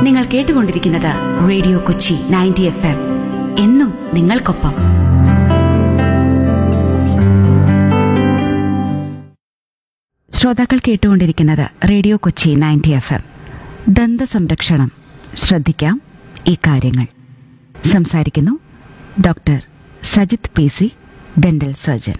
നിങ്ങൾ കേട്ടുകൊണ്ടിരിക്കുന്നത് radio Kochi ninety F M എന്നും നിങ്ങൾക്കൊപ്പം ശ്രോതാക്കൾ കേട്ടുകൊണ്ടിരിക്കുന്നത് radio Kochi ninety F M ദന്ത സംരക്ഷണം ശ്രദ്ധിക്കാം ഈ കാര്യങ്ങൾ സംസാരിക്കുന്നു doctor Sajith P C dental surgeon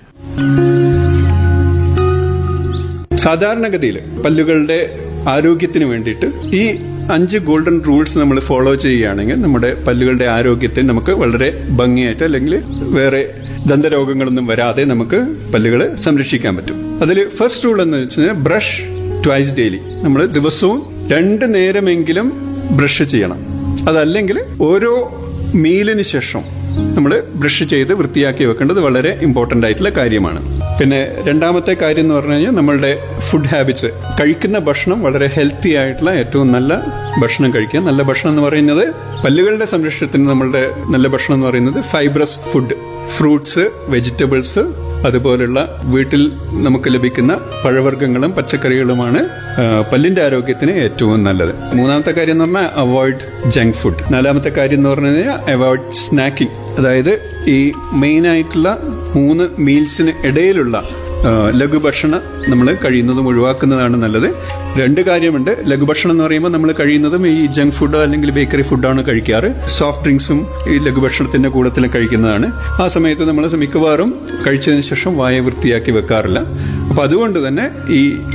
സാധാരണഗതിയിൽ പല്ലുകളുടെ ആരോഗ്യത്തിന് വേണ്ടിയിട്ട് ഈ അഞ്ച് ഗോൾഡൻ റൂൾസ് നമ്മൾ ഫോളോ ചെയ്യുകയാണെങ്കിൽ നമ്മുടെ പല്ലുകളുടെ ആരോഗ്യത്തെ നമുക്ക് വളരെ ഭംഗിയായിട്ട് അല്ലെങ്കിൽ വേറെ ദന്തരോഗങ്ങളൊന്നും വരാതെ നമുക്ക് പല്ലുകൾ സംരക്ഷിക്കാൻ പറ്റും അതിൽ ഫസ്റ്റ് റൂൾ എന്ന് വെച്ചാൽ ബ്രഷ് ട്വൈസ് ഡെയിലി നമ്മൾ ദിവസവും രണ്ട് നേരമെങ്കിലും ബ്രഷ് ചെയ്യണം അതല്ലെങ്കിൽ ഓരോ മീലിന് ശേഷം നമ്മൾ ബ്രഷ് ചെയ്ത് വൃത്തിയാക്കി വെക്കേണ്ടത് വളരെ ഇമ്പോർട്ടന്റ് ആയിട്ടുള്ള കാര്യമാണ് പിന്നെ രണ്ടാമത്തെ കാര്യം എന്ന് പറഞ്ഞു കഴിഞ്ഞാൽ നമ്മളുടെ ഫുഡ് ഹാബിറ്റ്സ് കഴിക്കുന്ന ഭക്ഷണം വളരെ ഹെൽത്തി ആയിട്ടുള്ള ഏറ്റവും നല്ല ഭക്ഷണം കഴിക്കുക നല്ല ഭക്ഷണം എന്ന് പറയുന്നത് പല്ലുകളുടെ സംരക്ഷണത്തിന് നമ്മളുടെ നല്ല ഭക്ഷണം എന്ന് പറയുന്നത് ഫൈബ്രസ് ഫുഡ് ഫ്രൂട്ട്സ് വെജിറ്റബിൾസ് അതുപോലുള്ള വീട്ടിൽ നമുക്ക് ലഭിക്കുന്ന പഴവർഗ്ഗങ്ങളും പച്ചക്കറികളുമാണ് ആ, പല്ലിന്റെ ആരോഗ്യത്തിന് ഏറ്റവും നല്ലത് മൂന്നാമത്തെ കാര്യം എന്ന് പറഞ്ഞാൽ അവോയ്ഡ് ജങ്ക് ഫുഡ് നാലാമത്തെ കാര്യം എന്ന് പറഞ്ഞു കഴിഞ്ഞാൽ അവോയ്ഡ് സ്നാക്കിംഗ് അതായത് ഈ മെയിൻ ആയിട്ടുള്ള മൂന്ന് മീൽസിന് ഇടയിലുള്ള ആ, ലഘുഭക്ഷണം നമ്മൾ കഴിയുന്നതും ഒഴിവാക്കുന്നതാണ് നല്ലത് രണ്ട് കാര്യമുണ്ട് ലഘുഭക്ഷണം എന്ന് പറയുമ്പോൾ നമ്മൾ കഴിയുന്നതും ഈ ജങ്ക് ഫുഡോ അല്ലെങ്കിൽ ബേക്കറി ഫുഡാണ് കഴിക്കാറ് സോഫ്റ്റ് ഡ്രിങ്ക്സും ഈ ലഘുഭക്ഷണത്തിന്റെ കൂടത്തിൽ കഴിക്കുന്നതാണ് ആ സമയത്ത് നമ്മൾ മിക്കവാറും കഴിച്ചതിന് ശേഷം വായ വൃത്തിയാക്കി വെക്കാറില്ല അപ്പൊ അതുകൊണ്ട് തന്നെ ഈ